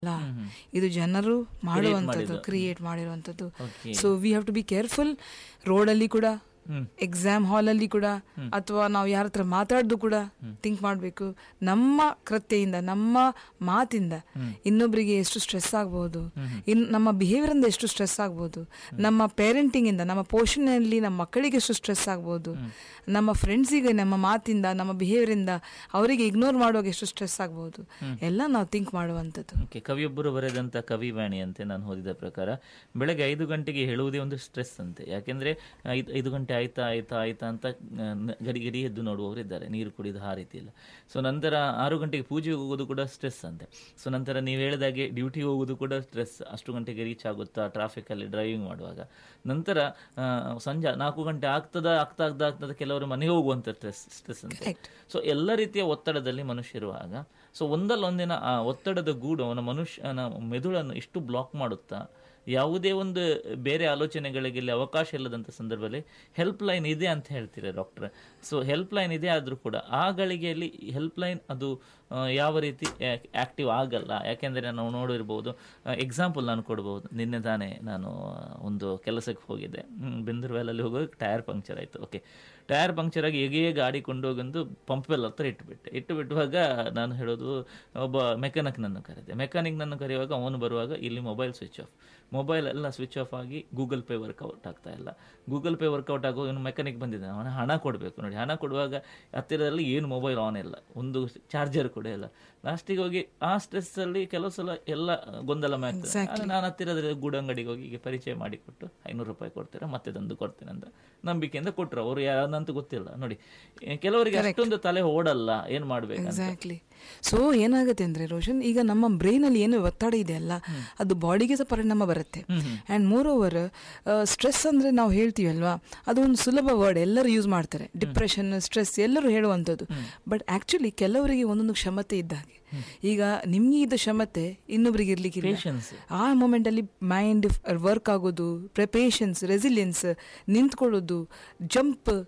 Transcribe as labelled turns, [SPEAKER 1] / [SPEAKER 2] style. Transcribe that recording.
[SPEAKER 1] ಅಲ್ಲ ಇದು ಜನರು ಮಾಡುವಂಥದ್ದು
[SPEAKER 2] ಮಾಡಿದ್ದು.
[SPEAKER 1] ಕ್ರಿಯೇಟ್ ಮಾಡಿರುವಂಥದ್ದು
[SPEAKER 2] Okay.
[SPEAKER 1] So we have to be careful ರೋಡಲ್ಲಿ ಕೂಡ
[SPEAKER 2] ಹ್ಮ್.
[SPEAKER 1] ಎಕ್ಸಾಮ್ ಹಾಲಲ್ಲಿ ಕೂಡ ಅಥವಾ ನಾವು ಯಾರ ಹತ್ರ ಮಾತಾಡ್ದು ಕೂಡ ಥಿಂಕ್ ಮಾಡಬೇಕು ನಮ್ಮ ಕೃತ್ಯದಿಂದ ನಮ್ಮ ಮಾತಿಂದ ಇನ್ನೊಬ್ಬರಿಗೆ ಎಷ್ಟು ಸ್ಟ್ರೆಸ್ ಆಗ್ಬೋದು ಇನ್ ನಮ್ಮ ಬಿಹೇವಿಯರ್ ಇಂದ ಎಷ್ಟು ಸ್ಟ್ರೆಸ್ ಆಗ್ಬೋದು ನಮ್ಮ ಪೇರೆಂಟಿಂಗ್ ಇಂದ ನಮ್ಮ ಪೋಷಣೆಯಲ್ಲಿ ನಮ್ಮ ಮಕ್ಕಳಿಗೆ ಎಷ್ಟು ಸ್ಟ್ರೆಸ್ ಆಗ್ಬೋದು ನಮ್ಮ ಫ್ರೆಂಡ್ಸಿಗೆ ನಮ್ಮ ಮಾತಿಂದ ನಮ್ಮ ಬಿಹೇವಿಯರ್ ಇಂದ ಅವರಿಗೆ ಇಗ್ನೋರ್ ಮಾಡುವಾಗ ಎಷ್ಟು ಸ್ಟ್ರೆಸ್ ಆಗ್ಬೋದು ಎಲ್ಲ ನಾವು ಥಿಂಕ್ ಮಾಡುವಂಥದ್ದು
[SPEAKER 2] ಓಕೆ ಕವಿಯೊಬ್ಬರು ಬರೆದಂತ ಕವಿವಾಣಿ ಅಂತೆ ನಾನು ಓದಿದ ಪ್ರಕಾರ ಬೆಳಗ್ಗೆ ಐದು ಗಂಟೆಗೆ ಹೇಳುವುದೇ ಒಂದು ಸ್ಟ್ರೆಸ್ ಅಂತೆ ಯಾಕೆಂದ್ರೆ ಐದು ಐದು ಗಂಟೆ ಆಯ್ತಾ ಆಯ್ತಾ ಆಯ್ತಾ ಅಂತ ಆ, ನ- ಗಡಿ ಗಡಿ ಎದ್ದು ನೋಡುವವರು ಇದ್ದಾರೆ ನೀರು ಕುಡಿದು ಆ ರೀತಿ ಇಲ್ಲ ಸೊ ನಂತರ ಆರು ಗಂಟೆಗೆ ಪೂಜೆಗೆ ಹೋಗೋದು ಕೂಡ ಸ್ಟ್ರೆಸ್ ಅಂತೆ ಸೊ ನಂತರ ನೀವು ಹೇಳಿದಾಗೆ ಡ್ಯೂಟಿಗೆ ಹೋಗೋದು ಕೂಡ ಸ್ಟ್ರೆಸ್ ಅಷ್ಟು ಗಂಟೆಗೆ ರೀಚ್ ಆಗುತ್ತಾ ಟ್ರಾಫಿಕಲ್ಲಿ ಡ್ರೈವಿಂಗ್ ಮಾಡುವಾಗ ನಂತರ ಆ, ಸಂಜೆ ನಾಲ್ಕು ಗಂಟೆ ಆಗ್ತದ ಆಗ್ತಾ ಆಗ್ತಾ ಆಗ್ತದ ಕೆಲವರು ಮನೆಗೆ ಹೋಗುವಂತ ಸ್ಟ್ರೆಸ್ ಸ್ಟ್ರೆಸ್ ಅಂತೆ
[SPEAKER 1] Correct.
[SPEAKER 2] ಸೊ ಎಲ್ಲ ರೀತಿಯ ಒತ್ತಡದಲ್ಲಿ ಮನುಷ್ಯರುವಾಗ ಸೊ ಒಂದಲ್ಲ ಒಂದಿನ ಆ ಒತ್ತಡದ ಗೂಡು ಅವನ ಮನುಷ್ಯನ ಮೆದುಳನ್ನು ಇಷ್ಟು ಬ್ಲಾಕ್ ಮಾಡುತ್ತಾ ಯಾವುದೇ ಒಂದು ಬೇರೆ ಆಲೋಚನೆಗಳಿಗೆ ಇಲ್ಲಿ ಅವಕಾಶ ಇಲ್ಲದಂಥ ಸಂದರ್ಭದಲ್ಲಿ ಹೆಲ್ಪ್ ಲೈನ್ ಇದೆ ಅಂತ ಹೇಳ್ತೀರಾ ಡಾಕ್ಟರ್ ಸೊ ಹೆಲ್ಪ್ ಲೈನ್ ಇದೆ ಆದರೂ ಕೂಡ ಆ ಗಳಿಗೆಯಲ್ಲಿ ಹೆಲ್ಪ್ ಲೈನ್ ಅದು ಆ, ಯಾವ ರೀತಿ ಆಕ್ಟಿವ್ ಆಗಲ್ಲ ಯಾಕೆಂದರೆ ನಾವು ನೋಡಿರ್ಬೋದು ಎಕ್ಸಾಂಪಲ್ ನಾನು ಕೊಡ್ಬೋದು ನಿನ್ನೆ ತಾನೇ ನಾನು ಆ, ಒಂದು ಕೆಲಸಕ್ಕೆ ಹೋಗಿದ್ದೆ ಬೆಂದರ್ವೆಲಲ್ಲಿ ಹೋಗುವಾಗ ಟೈರ್ ಪಂಕ್ಚರ್ ಆಯಿತು ಓಕೆ ಟೈರ್ ಪಂಕ್ಚರ್ ಆಗಿ ಹೇಗೆ ಗಾಡಿ ಕೊಂಡೋಗಂದು ಪಂಪೆಲ್ ಹತ್ರ ಇಟ್ಟುಬಿಟ್ಟೆ ಇಟ್ಟು ಬಿಟ್ಟುವಾಗ ನಾನು ಹೇಳೋದು ಒಬ್ಬ ಮೆಕ್ಯಾನಿಕ್ ನನ್ನ ಕರೆದೆ ಮೆಕ್ಯಾನಿಕ್ ನನ್ನ ಕರೆಯುವಾಗ ಅವನು ಬರುವಾಗ ಇಲ್ಲಿ ಮೊಬೈಲ್ ಸ್ವಿಚ್ ಆಫ್ ಮೊಬೈಲ್ ಎಲ್ಲ ಸ್ವಿಚ್ ಆಫ್ ಆಗಿ ಗೂಗಲ್ ಪೇ ವರ್ಕೌಟ್ ಆಗ್ತಾ ಇಲ್ಲ ಗೂಗಲ್ ಪೇ ವರ್ಕೌಟ್ ಆಗೋ ಇವನು ಮೆಕ್ಯಾನಿಕ್ ಬಂದಿದ್ದ ಅವನ ಹಣ ಕೊಡಬೇಕು ನೋಡಿ ಹಣ ಕೊಡುವಾಗ ಹತ್ತಿರದಲ್ಲಿ ಏನು ಮೊಬೈಲ್ ಆನ್ ಇಲ್ಲ ಒಂದು ಚಾರ್ಜರ್ ಕೂಡ ಇಲ್ಲ ಲಾಸ್ಟಿಗೆ ಹೋಗಿ ಆ ಸ್ಟ್ರೆಸ್ಸಲ್ಲಿ ಕೆಲವು ಸಲ ಎಲ್ಲ ಗೊಂದಲ ಆಗ್ತದೆ ಆದ್ರೆ ನಾನು ಹತ್ತಿರದ ಗೂಡಂಗಡಿಗೆ ಹೋಗಿ ಹೀಗೆ ಪರಿಚಯ ಮಾಡಿಕೊಟ್ಟು ಐನೂರು ರೂಪಾಯಿ ಕೊಡ್ತೀರಾ ಮತ್ತೆ ತಂದು ಕೊಡ್ತೇನೆ ಅಂತ ನಂಬಿಕೆಯಿಂದ ಕೊಟ್ಟರು ಅವರು ಯಾರಂತ ಗೊತ್ತಿಲ್ಲ ನೋಡಿ ಏ, ಕೆಲವರಿಗೆ ಅಷ್ಟೊಂದು ತಲೆ ಓಡಲ್ಲ ಏನ್ ಮಾಡ್ಬೇಕು
[SPEAKER 1] ಎಕ್ಸಾಕ್ಟ್ಲಿ ಸೊ ಏನಾಗುತ್ತೆ ಅಂದ್ರೆ ರೋಷನ್ ಈಗ ನಮ್ಮ ಬ್ರೈನ್ ಅಲ್ಲಿ ಏನು ಒತ್ತಡ ಇದೆ ಅಲ್ಲ ಅದು ಬಾಡಿಗೆ ಸಹ ಪರಿಣಾಮ ಬರುತ್ತೆ ಅಂಡ್ ಮೋರ್ ಓವರ್ ಸ್ಟ್ರೆಸ್ ಅಂದ್ರೆ ನಾವು ಹೇಳ್ತೀವಿ ಅಲ್ವಾ ಅದು ಒಂದು ಸುಲಭ ವರ್ಡ್ ಎಲ್ಲರೂ ಯೂಸ್ ಮಾಡ್ತಾರೆ ಡಿಪ್ರೆಷನ್ ಸ್ಟ್ರೆಸ್ ಎಲ್ಲರೂ ಹೇಳುವಂಥದ್ದು ಬಟ್ ಆಕ್ಚುಲಿ ಕೆಲವರಿಗೆ ಒಂದೊಂದು ಕ್ಷಮತೆ ಇದ್ದ ಹಾಗೆ ಈಗ ನಿಮ್ಗೆ ಇದ್ದ ಕ್ಷಮತೆ ಇನ್ನೊಬ್ರಿಗೆ ಇರ್ಲಿಕ್ಕಿಲ್ಲ
[SPEAKER 2] Patience.
[SPEAKER 1] ಆ ಮೂಮೆಂಟ್ ಅಲ್ಲಿ ಮೈಂಡ್ ವರ್ಕ್ ಆಗೋದು ಪ್ರಿಪೇಷನ್ಸ್ ರೆಸಿಲಿಯನ್ಸ್ ನಿಂತ್ಕೊಳ್ಳೋದು ಜಂಪ್